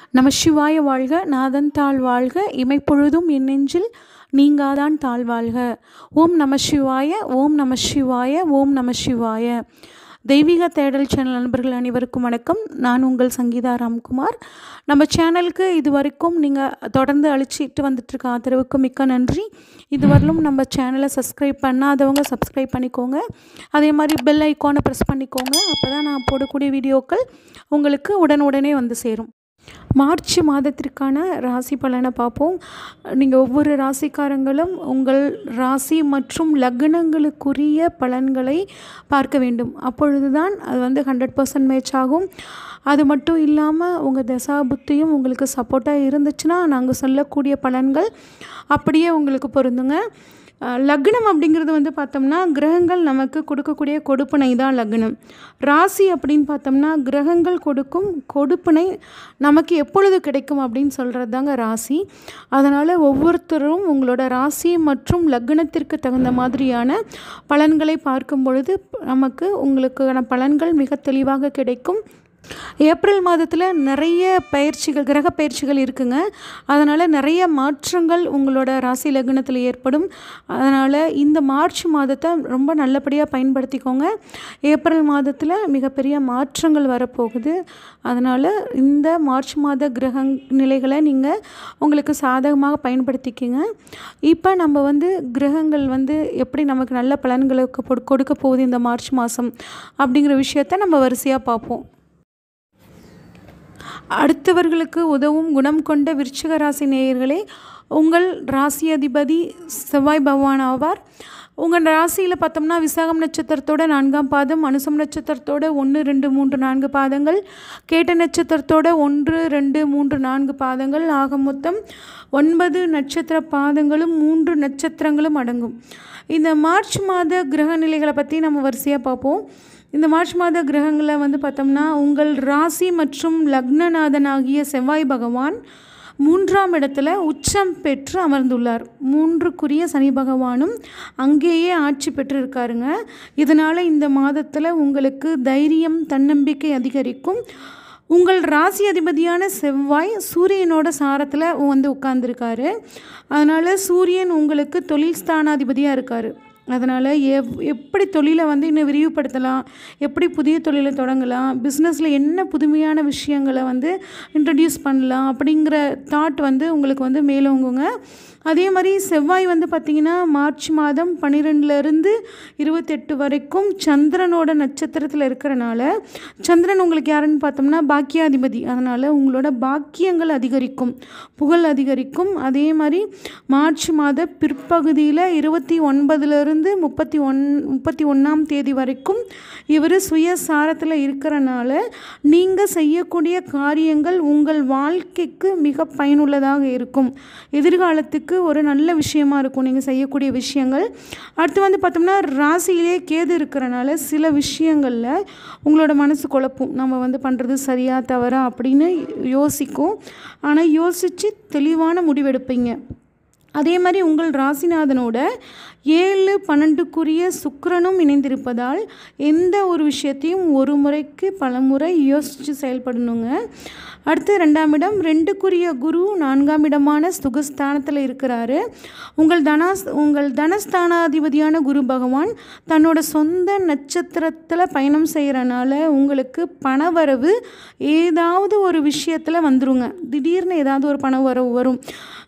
நம சிவாய வாழ்க நாதன் தாழ் வாழ்க இமைப்பொழுதும் என் நெஞ்சில் நீங்காதான் தாழ் வாழ்க ஓம் நம சிவாய ஓம் நம சிவாய ஓம் நம சிவாய தெய்வீக தேடல் சேனல் நண்பர்கள் அனைவருக்கும் வணக்கம் நான் உங்கள் சங்கீதா ராம்குமார் நம்ம சேனலுக்கு இது வரைக்கும் நீங்கள் தொடர்ந்து அழிச்சிட்டு வந்துட்டுருக்க ஆதரவுக்கு மிக்க நன்றி இதுவரையிலும் நம்ம சேனலை சப்ஸ்கிரைப் பண்ணாதவங்க சப்ஸ்கிரைப் பண்ணிக்கோங்க அதே மாதிரி பெல் ஐக்கானை ப்ரெஸ் பண்ணிக்கோங்க அப்போ தான் நான் போடக்கூடிய வீடியோக்கள் உங்களுக்கு உடனுடனே வந்து சேரும் மார்ச் மாதத்திற்கான ராசி பலனை பார்ப்போம் நீங்கள் ஒவ்வொரு ராசிக்காரங்களும் உங்கள் ராசி மற்றும் லக்னங்களுக்குரிய பலன்களை பார்க்க வேண்டும் அப்பொழுது தான் அது வந்து ஹண்ட்ரட் பர்சன்ட் மேட்ச் ஆகும் அது மட்டும் இல்லாமல் உங்கள் தசா புத்தியும் உங்களுக்கு சப்போர்ட்டாக இருந்துச்சுன்னா நாங்கள் சொல்லக்கூடிய பலன்கள் அப்படியே உங்களுக்கு பொருந்துங்க லக்னம் அப்படிங்கிறது வந்து பார்த்தோம்னா கிரகங்கள் நமக்கு கொடுக்கக்கூடிய கொடுப்பனை தான் லக்னம் ராசி அப்படின்னு பார்த்தோம்னா கிரகங்கள் கொடுக்கும் கொடுப்பனை நமக்கு எப்பொழுது கிடைக்கும் அப்படின்னு சொல்கிறது தாங்க ராசி அதனால் ஒவ்வொருத்தரும் உங்களோட ராசி மற்றும் லக்னத்திற்கு தகுந்த மாதிரியான பலன்களை பார்க்கும் பொழுது நமக்கு உங்களுக்கான பலன்கள் மிக தெளிவாக கிடைக்கும் ஏப்ரல் மாதத்தில் நிறைய பயிற்சிகள் கிரக பயிற்சிகள் இருக்குங்க அதனால் நிறைய மாற்றங்கள் உங்களோட ராசி லக்னத்தில் ஏற்படும் அதனால் இந்த மார்ச் மாதத்தை ரொம்ப நல்லபடியாக பயன்படுத்திக்கோங்க ஏப்ரல் மாதத்தில் மிகப்பெரிய மாற்றங்கள் வரப்போகுது அதனால் இந்த மார்ச் மாத கிரக நிலைகளை நீங்கள் உங்களுக்கு சாதகமாக பயன்படுத்திக்கிங்க இப்போ நம்ம வந்து கிரகங்கள் வந்து எப்படி நமக்கு நல்ல பலன்களுக்கு கொடுக்க போகுது இந்த மார்ச் மாதம் அப்படிங்கிற விஷயத்த நம்ம வரிசையாக பார்ப்போம் அடுத்தவர்களுக்கு உதவும் குணம் கொண்ட விருச்சிக ராசி நேயர்களே உங்கள் ராசி அதிபதி செவ்வாய் பகவான் ஆவார் உங்கள் ராசியில் பார்த்தோம்னா விசாகம் நட்சத்திரத்தோட நான்காம் பாதம் அனுசம் நட்சத்திரத்தோட ஒன்று ரெண்டு மூன்று நான்கு பாதங்கள் கேட்ட நட்சத்திரத்தோட ஒன்று ரெண்டு மூன்று நான்கு பாதங்கள் ஆக மொத்தம் ஒன்பது நட்சத்திர பாதங்களும் மூன்று நட்சத்திரங்களும் அடங்கும் இந்த மார்ச் மாத கிரக நிலைகளை பற்றி நம்ம வரிசையாக பார்ப்போம் இந்த மார்ச் மாத கிரகங்களை வந்து பார்த்தோம்னா உங்கள் ராசி மற்றும் லக்னநாதனாகிய செவ்வாய் பகவான் மூன்றாம் இடத்துல உச்சம் பெற்று அமர்ந்துள்ளார் மூன்றுக்குரிய சனி பகவானும் அங்கேயே ஆட்சி பெற்று இருக்காருங்க இதனால் இந்த மாதத்தில் உங்களுக்கு தைரியம் தன்னம்பிக்கை அதிகரிக்கும் உங்கள் ராசி அதிபதியான செவ்வாய் சூரியனோட சாரத்தில் வந்து உட்கார்ந்துருக்காரு அதனால் சூரியன் உங்களுக்கு தொழில் ஸ்தானாதிபதியாக இருக்கார் அதனால் எவ் எப்படி தொழிலை வந்து இன்னும் விரிவுபடுத்தலாம் எப்படி புதிய தொழிலை தொடங்கலாம் பிஸ்னஸில் என்ன புதுமையான விஷயங்களை வந்து இன்ட்ரடியூஸ் பண்ணலாம் அப்படிங்கிற தாட் வந்து உங்களுக்கு வந்து மேலோங்குங்க அதே மாதிரி செவ்வாய் வந்து பார்த்திங்கன்னா மார்ச் மாதம் பன்னிரெண்டுலேருந்து இருபத்தெட்டு வரைக்கும் சந்திரனோட நட்சத்திரத்தில் இருக்கிறனால சந்திரன் உங்களுக்கு யாருன்னு பார்த்தோம்னா பாக்கியாதிபதி அதனால் உங்களோட பாக்கியங்கள் அதிகரிக்கும் புகழ் அதிகரிக்கும் அதே மாதிரி மார்ச் மாத பிற்பகுதியில் இருபத்தி ஒன்பதுலேருந்து முப்பத்தி ஒன் முப்பத்தி ஒன்றாம் தேதி வரைக்கும் இவர் சுயசாரத்தில் இருக்கிறனால நீங்கள் செய்யக்கூடிய காரியங்கள் உங்கள் வாழ்க்கைக்கு மிக பயனுள்ளதாக இருக்கும் எதிர்காலத்துக்கு ஒரு நல்ல விஷயமா இருக்கும் நீங்கள் செய்யக்கூடிய விஷயங்கள் அடுத்து வந்து பார்த்தோம்னா ராசியிலே கேது இருக்கிறனால சில விஷயங்களில் உங்களோட மனசு குழப்பும் நம்ம வந்து பண்ணுறது சரியா தவறா அப்படின்னு யோசிக்கும் ஆனால் யோசித்து தெளிவான முடிவெடுப்பீங்க அதே மாதிரி உங்கள் ராசிநாதனோட ஏழு பன்னெண்டுக்குரிய சுக்கரனும் இணைந்திருப்பதால் எந்த ஒரு விஷயத்தையும் ஒரு முறைக்கு பல முறை யோசித்து செயல்படணுங்க அடுத்து ரெண்டாம் இடம் ரெண்டுக்குரிய குரு நான்காம் இடமான சுகஸ்தானத்தில் இருக்கிறாரு உங்கள் தனாஸ் உங்கள் தனஸ்தானாதிபதியான குரு பகவான் தன்னோட சொந்த நட்சத்திரத்தில் பயணம் செய்கிறனால உங்களுக்கு பணவரவு ஏதாவது ஒரு விஷயத்தில் வந்துருங்க திடீர்னு ஏதாவது ஒரு பண வரவு வரும்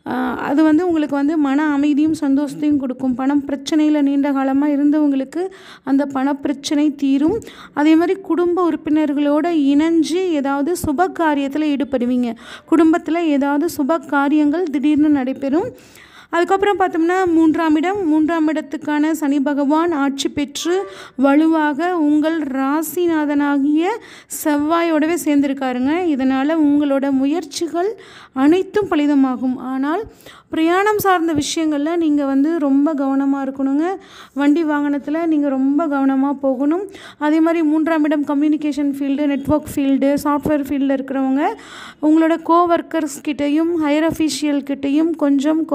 அது வந்து உங்களுக்கு வந்து மன அமைதியும் சந்தோஷத்தையும் கொடுக்கும் பணம் பிரச்சனையில் நீண்ட காலமாக இருந்தவங்களுக்கு அந்த பண பிரச்சனை தீரும் அதே மாதிரி குடும்ப உறுப்பினர்களோடு இணைஞ்சு ஏதாவது சுப காரியத்தில் ஈடுபடுவீங்க குடும்பத்தில் ஏதாவது சுப காரியங்கள் திடீர்னு நடைபெறும் அதுக்கப்புறம் பார்த்தோம்னா மூன்றாம் இடம் மூன்றாம் இடத்துக்கான சனி பகவான் ஆட்சி பெற்று வலுவாக உங்கள் ராசிநாதனாகிய செவ்வாயோடவே சேர்ந்துருக்காருங்க இதனால் உங்களோட முயற்சிகள் அனைத்தும் பலிதமாகும் ஆனால் பிரயாணம் சார்ந்த விஷயங்களில் நீங்கள் வந்து ரொம்ப கவனமாக இருக்கணுங்க வண்டி வாகனத்தில் நீங்கள் ரொம்ப கவனமாக போகணும் அதே மாதிரி மூன்றாம் இடம் communication field network field software ஃபீல்டில் இருக்கிறவங்க உங்களோட கோவர்க்கர்ஸ் கிட்டேயும் ஹையர் அஃபீஷியல் கிட்டேயும் கொஞ்சம் கோவப்பட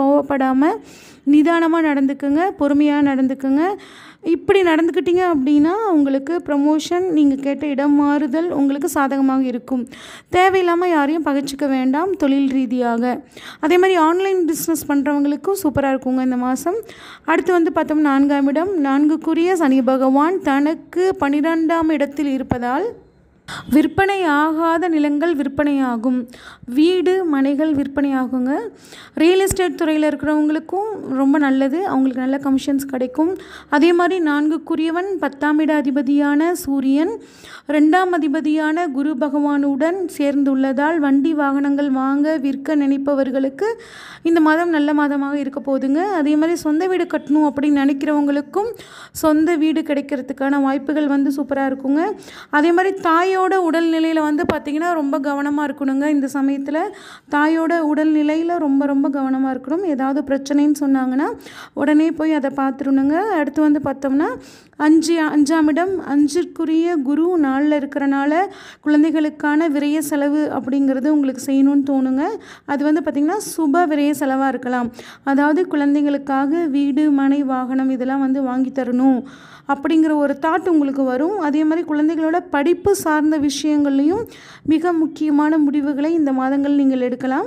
அவசரப்படாமல் நிதானமாக நடந்துக்குங்க பொறுமையாக நடந்துக்குங்க இப்படி நடந்துக்கிட்டீங்க அப்படின்னா உங்களுக்கு ப்ரமோஷன் நீங்கள் கேட்ட இடம் மாறுதல் உங்களுக்கு சாதகமாக இருக்கும் தேவையில்லாமல் யாரையும் பகைச்சிக்க வேண்டாம் தொழில் ரீதியாக அதே மாதிரி ஆன்லைன் பிஸ்னஸ் பண்ணுறவங்களுக்கும் சூப்பராக இருக்குங்க இந்த மாதம் அடுத்து வந்து பார்த்தோம் நான்காம் இடம் நான்குக்குரிய சனி பகவான் தனக்கு பன்னிரெண்டாம் இடத்தில் இருப்பதால் விற்பனை ஆகாத நிலங்கள் விற்பனையாகும் வீடு மனைகள் விற்பனையாகுங்க ரியல் எஸ்டேட் துறையில் இருக்கிறவங்களுக்கும் ரொம்ப நல்லது அவங்களுக்கு நல்ல கமிஷன்ஸ் கிடைக்கும் அதே மாதிரி நான்குக்குரியவன் பத்தாம் இட அதிபதியான சூரியன் ரெண்டாம் அதிபதியான குரு பகவானுடன் சேர்ந்துள்ளதால் வண்டி வாகனங்கள் வாங்க விற்க நினைப்பவர்களுக்கு இந்த மாதம் நல்ல மாதமாக இருக்க போகுதுங்க அதே மாதிரி சொந்த வீடு கட்டணும் அப்படின்னு நினைக்கிறவங்களுக்கும் சொந்த வீடு கிடைக்கிறதுக்கான வாய்ப்புகள் வந்து சூப்பராக இருக்குங்க அதே மாதிரி தாயோட உடல்நிலையில் வந்து பார்த்திங்கன்னா ரொம்ப கவனமாக இருக்கணுங்க இந்த சமயத்தில் தாயோட உடல்நிலையில் ரொம்ப ரொம்ப கவனமாக இருக்கணும் ஏதாவது பிரச்சனைன்னு சொன்னாங்கன்னா உடனே போய் அதை பார்த்துருணுங்க அடுத்து வந்து பார்த்தோம்னா அஞ்சு அஞ்சாம் இடம் அஞ்சுக்குரிய குரு நாளில் இருக்கிறனால குழந்தைகளுக்கான விரைய செலவு அப்படிங்கிறது உங்களுக்கு செய்யணும்னு தோணுங்க அது வந்து பார்த்திங்கன்னா சுப விரைய செலவாக இருக்கலாம் அதாவது குழந்தைங்களுக்காக வீடு மனை வாகனம் இதெல்லாம் வந்து வாங்கி தரணும் அப்படிங்கிற ஒரு தாட் உங்களுக்கு வரும் அதே மாதிரி குழந்தைகளோட படிப்பு சார்ந்த விஷயங்கள்லையும் மிக முக்கியமான முடிவுகளை இந்த மாதங்கள் நீங்கள் எடுக்கலாம்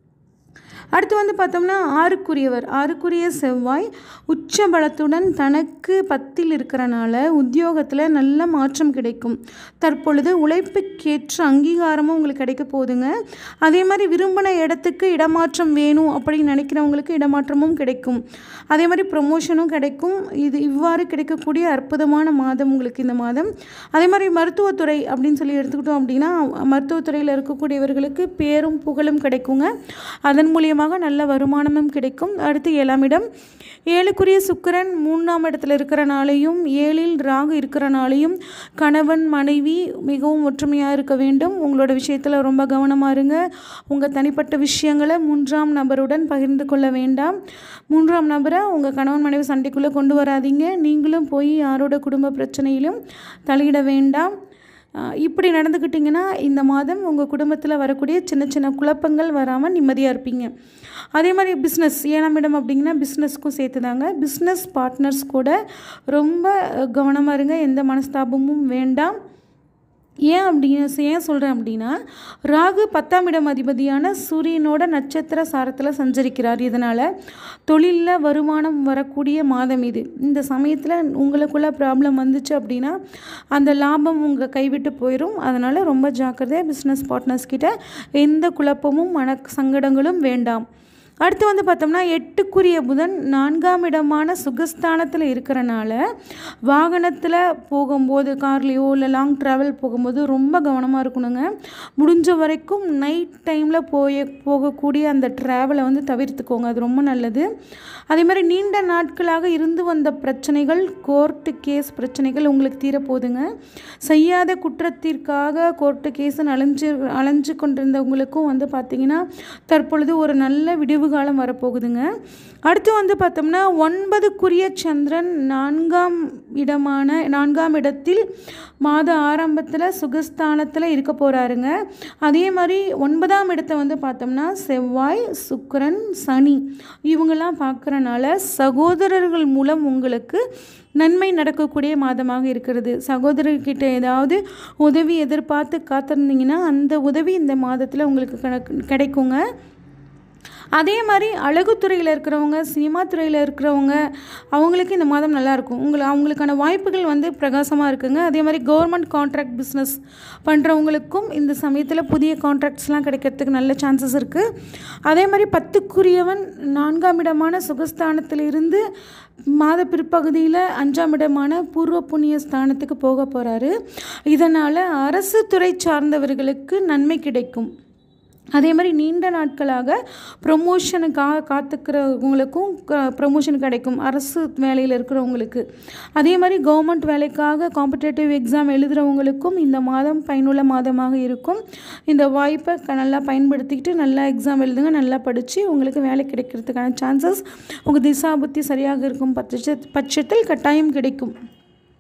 அடுத்து வந்து பார்த்தோம்னா ஆறுக்குரியவர் ஆறுக்குரிய செவ்வாய் உச்ச பலத்துடன் தனக்கு பத்தில் இருக்கிறனால உத்தியோகத்தில் நல்ல மாற்றம் கிடைக்கும் தற்பொழுது உழைப்புக்கேற்ற அங்கீகாரமும் உங்களுக்கு கிடைக்க போகுதுங்க அதே மாதிரி விரும்பின இடத்துக்கு இடமாற்றம் வேணும் அப்படின்னு நினைக்கிறவங்களுக்கு இடமாற்றமும் கிடைக்கும் அதே மாதிரி ப்ரொமோஷனும் கிடைக்கும் இது இவ்வாறு கிடைக்கக்கூடிய அற்புதமான மாதம் உங்களுக்கு இந்த மாதம் அதே மாதிரி மருத்துவத்துறை அப்படின்னு சொல்லி எடுத்துக்கிட்டோம் அப்படின்னா மருத்துவத்துறையில் இருக்கக்கூடியவர்களுக்கு பேரும் புகழும் கிடைக்குங்க அதன் மூலியமாக நல்ல வருமானமும் கிடைக்கும் அடுத்து ஏழாம் இடம் ஏழுக்குரிய சுக்கிரன் மூணாம் இடத்துல இருக்கிறனாலையும் ஏழில் ராகு இருக்கிறனாலையும் கணவன் மனைவி மிகவும் ஒற்றுமையாக இருக்க வேண்டும் உங்களோட விஷயத்தில் ரொம்ப கவனமாக இருங்க உங்கள் தனிப்பட்ட விஷயங்களை மூன்றாம் நபருடன் பகிர்ந்து கொள்ள வேண்டாம் மூன்றாம் நபரை உங்கள் கணவன் மனைவி சண்டைக்குள்ளே கொண்டு வராதீங்க நீங்களும் போய் யாரோட குடும்ப பிரச்சனையிலும் தலையிட வேண்டாம் ஆஹ் இப்படி நடந்துக்கிட்டிங்கன்னா இந்த மாதம் உங்கள் குடும்பத்தில் வரக்கூடிய சின்ன சின்ன குழப்பங்கள் வராமல் நிம்மதியாக இருப்பீங்க அதே மாதிரி பிஸ்னஸ் ஏழாம் இடம் அப்படிங்கன்னா பிஸ்னஸ்க்கும் சேர்த்து தாங்க பிஸ்னஸ் பார்ட்னர்ஸ் கூட ரொம்ப கவனமாக இருங்க எந்த மனஸ்தாபமும் வேண்டாம் ஏன் அப்படின்னு ஏன் சொல்கிறேன் அப்படின்னா ராகு பத்தாம் இடம் அதிபதியான சூரியனோட நட்சத்திர சாரத்தில் சஞ்சரிக்கிறார் இதனால் தொழிலில் வருமானம் வரக்கூடிய மாதம் இது இந்த சமயத்தில் உங்களுக்குள்ள ப்ராப்ளம் வந்துச்சு அப்படின்னா அந்த லாபம் உங்கள் கைவிட்டு போயிடும் அதனால் ரொம்ப ஜாக்கிரதையாக பிஸ்னஸ் பார்ட்னர்ஸ் கிட்ட எந்த குழப்பமும் மன சங்கடங்களும் வேண்டாம் அடுத்து வந்து பார்த்தோம்னா எட்டுக்குரிய புதன் நான்காம் இடமான சுகஸ்தானத்தில் இருக்கிறனால வாகனத்தில் போகும்போது கார்லேயோ இல்லை லாங் ட்ராவல் போகும்போது ரொம்ப கவனமாக இருக்கணுங்க முடிஞ்ச வரைக்கும் நைட் டைமில் போய போகக்கூடிய அந்த ட்ராவலை வந்து தவிர்த்துக்கோங்க அது ரொம்ப நல்லது அதே மாதிரி நீண்ட நாட்களாக இருந்து வந்த பிரச்சனைகள் கோர்ட்டு கேஸ் பிரச்சனைகள் உங்களுக்கு தீரப்போகுதுங்க செய்யாத குற்றத்திற்காக கோர்ட்டு கேஸுன்னு அலைஞ்சு அலைஞ்சு கொண்டிருந்தவங்களுக்கும் வந்து பார்த்திங்கன்னா தற்பொழுது ஒரு நல்ல விடிவு காலம் வரப்போகுதுங்க அடுத்து வந்து பார்த்தோம்னா ஒன்பதுக்குரிய சந்திரன் நான்காம் இடமான நான்காம் இடத்தில் மாத ஆரம்பத்தில் சுகஸ்தானத்தில் இருக்க போகிறாருங்க அதே மாதிரி ஒன்பதாம் இடத்தை வந்து பார்த்தோம்னா செவ்வாய் சுக்கிரன் சனி இவங்கெல்லாம் பார்க்குறனால சகோதரர்கள் மூலம் உங்களுக்கு நன்மை நடக்கக்கூடிய மாதமாக இருக்கிறது சகோதரர்கிட்ட ஏதாவது உதவி எதிர்பார்த்து காத்திருந்தீங்கன்னா அந்த உதவி இந்த மாதத்தில் உங்களுக்கு கணக்கு கிடைக்குங்க அதே மாதிரி அழகுத்துறையில் இருக்கிறவங்க சினிமா துறையில் இருக்கிறவங்க அவங்களுக்கு இந்த மாதம் நல்லாயிருக்கும் உங்களை அவங்களுக்கான வாய்ப்புகள் வந்து பிரகாசமாக இருக்குங்க அதே மாதிரி கவர்மெண்ட் கான்ட்ராக்ட் பிஸ்னஸ் பண்ணுறவங்களுக்கும் இந்த சமயத்தில் புதிய கான்ட்ராக்ட்ஸ்லாம் கிடைக்கிறதுக்கு நல்ல சான்சஸ் இருக்குது அதே மாதிரி பத்துக்குரியவன் நான்காம் இடமான சுகஸ்தானத்திலிருந்து மாத பிற்பகுதியில் அஞ்சாம் இடமான பூர்வ புண்ணிய ஸ்தானத்துக்கு போக போகிறாரு இதனால் அரசு துறை சார்ந்தவர்களுக்கு நன்மை கிடைக்கும் அதே மாதிரி நீண்ட நாட்களாக ப்ரொமோஷனுக்காக காத்துக்கிறவங்களுக்கும் ப்ரொமோஷன் கிடைக்கும் அரசு வேலையில் இருக்கிறவங்களுக்கு அதே மாதிரி கவர்மெண்ட் வேலைக்காக காம்படேட்டிவ் எக்ஸாம் எழுதுகிறவங்களுக்கும் இந்த மாதம் பயனுள்ள மாதமாக இருக்கும் இந்த வாய்ப்பை க- நல்லா பயன்படுத்திக்கிட்டு நல்லா எக்ஸாம் எழுதுங்க நல்லா படித்து உங்களுக்கு வேலை கிடைக்கிறதுக்கான சான்சஸ் உங்கள் திசா புத்தி சரியாக இருக்கும் பட்ச பட்சத்தில் கட்டாயம் கிடைக்கும்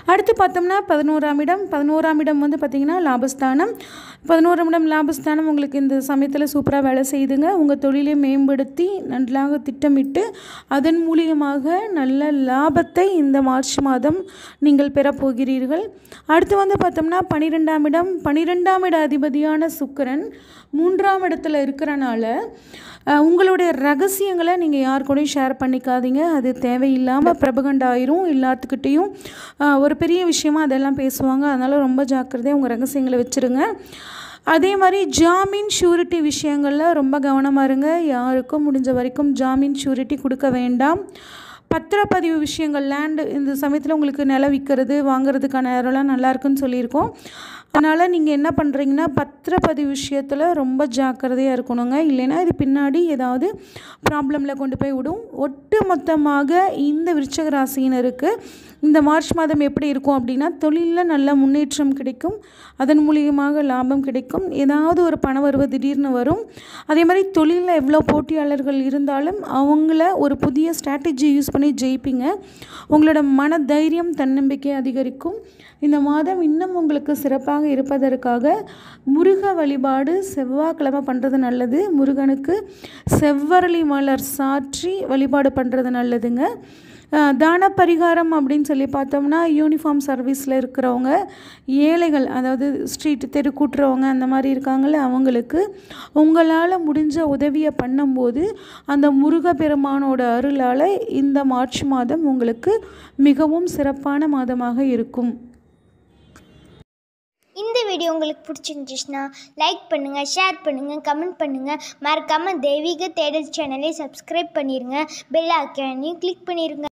அடுத்து பார்த்தோம்னா பதினோராம் இடம் பதினோராம் இடம் வந்து பார்த்திங்கன்னா லாபஸ்தானம் பதினோராம் இடம் லாபஸ்தானம் உங்களுக்கு இந்த சமயத்தில் சூப்பராக வேலை செய்துங்க உங்கள் தொழிலை மேம்படுத்தி நன்றாக திட்டமிட்டு அதன் மூலியமாக நல்ல லாபத்தை இந்த மார்ச் மாதம் நீங்கள் பெறப்போகிறீர்கள் அடுத்து வந்து பார்த்தோம்னா பன்னிரெண்டாம் இடம் பன்னிரெண்டாம் இட அதிபதியான சுக்கிரன் மூன்றாம் இடத்துல இருக்கிறனால அஹ், உங்களுடைய ரகசியங்களை நீங்கள் யார் கூடயும் ஷேர் பண்ணிக்காதீங்க அது தேவையில்லாமல் பிரபகண்ட ஆயிரும் எல்லாத்துக்கிட்டேயும் அஹ், ஒரு பெரிய விஷயமா அதெல்லாம் பேசுவாங்க அதனால் ரொம்ப ஜாக்கிரதையாக உங்கள் ரகசியங்களை வச்சுருங்க அதே மாதிரி ஜாமீன் ஷூரிட்டி விஷயங்களில் ரொம்ப கவனமாக இருங்க யாருக்கும் முடிஞ்ச வரைக்கும் ஜாமீன் ஷூரிட்டி கொடுக்க வேண்டாம் பத்திரப்பதிவு விஷயங்கள் லேண்டு இந்த சமயத்தில் உங்களுக்கு நிலம் விற்கிறது வாங்குறதுக்கான நேரம்லாம் நல்லா இருக்குன்னு சொல்லியிருக்கோம் அதனால் நீங்கள் என்ன பண்ணுறீங்கன்னா பத்திரப்பதிவு விஷயத்தில் ரொம்ப ஜாக்கிரதையாக இருக்கணுங்க இல்லைன்னா இது பின்னாடி ஏதாவது ப்ராப்ளமில் கொண்டு போய் விடும் ஒட்டு மொத்தமாக இந்த விருச்சக ராசியினருக்கு இந்த மார்ச் மாதம் எப்படி இருக்கும் அப்படின்னா தொழிலில் நல்ல முன்னேற்றம் கிடைக்கும் அதன் மூலியமாக லாபம் கிடைக்கும் ஏதாவது ஒரு பண வரவு திடீர்னு வரும் அதே மாதிரி தொழிலில் எவ்வளோ போட்டியாளர்கள் இருந்தாலும் அவங்கள ஒரு புதிய ஸ்ட்ராட்டஜி யூஸ் பண்ணி ஜெயிப்பீங்க உங்களோட மன தைரியம் தன்னம்பிக்கை அதிகரிக்கும் இந்த மாதம் இன்னும் உங்களுக்கு சிறப்பாக இருப்பதற்காக முருக வழிபாடு செவ்வாய்க்கிழமை பண்ணுறது நல்லது முருகனுக்கு செவ்வரளி மலர் சாற்றி வழிபாடு பண்ணுறது நல்லதுங்க அஹ் தான பரிகாரம் அப்படின்னு சொல்லி பார்த்தோம்னா யூனிஃபார்ம் சர்வீஸில் இருக்கிறவங்க ஏழைகள் அதாவது ஸ்ட்ரீட் தெரு கூட்டுறவங்க அந்த மாதிரி இருக்காங்கல்ல அவங்களுக்கு உங்களால் முடிஞ்ச உதவியை பண்ணும்போது அந்த முருகப்பெருமானோட அருளால் இந்த மார்ச் மாதம் உங்களுக்கு மிகவும் சிறப்பான மாதமாக இருக்கும் இந்த வீடியோ உங்களுக்கு பிடிச்சிருந்துச்சுன்னா லைக் பண்ணுங்கள் ஷேர் பண்ணுங்கள் கமெண்ட் பண்ணுங்கள் மறக்காமல் தெய்வீக தேடல் சேனலை சப்ஸ்கிரைப் பண்ணிடுங்க பெல் ஐக்கானையும் கிளிக் பண்ணிடுங்க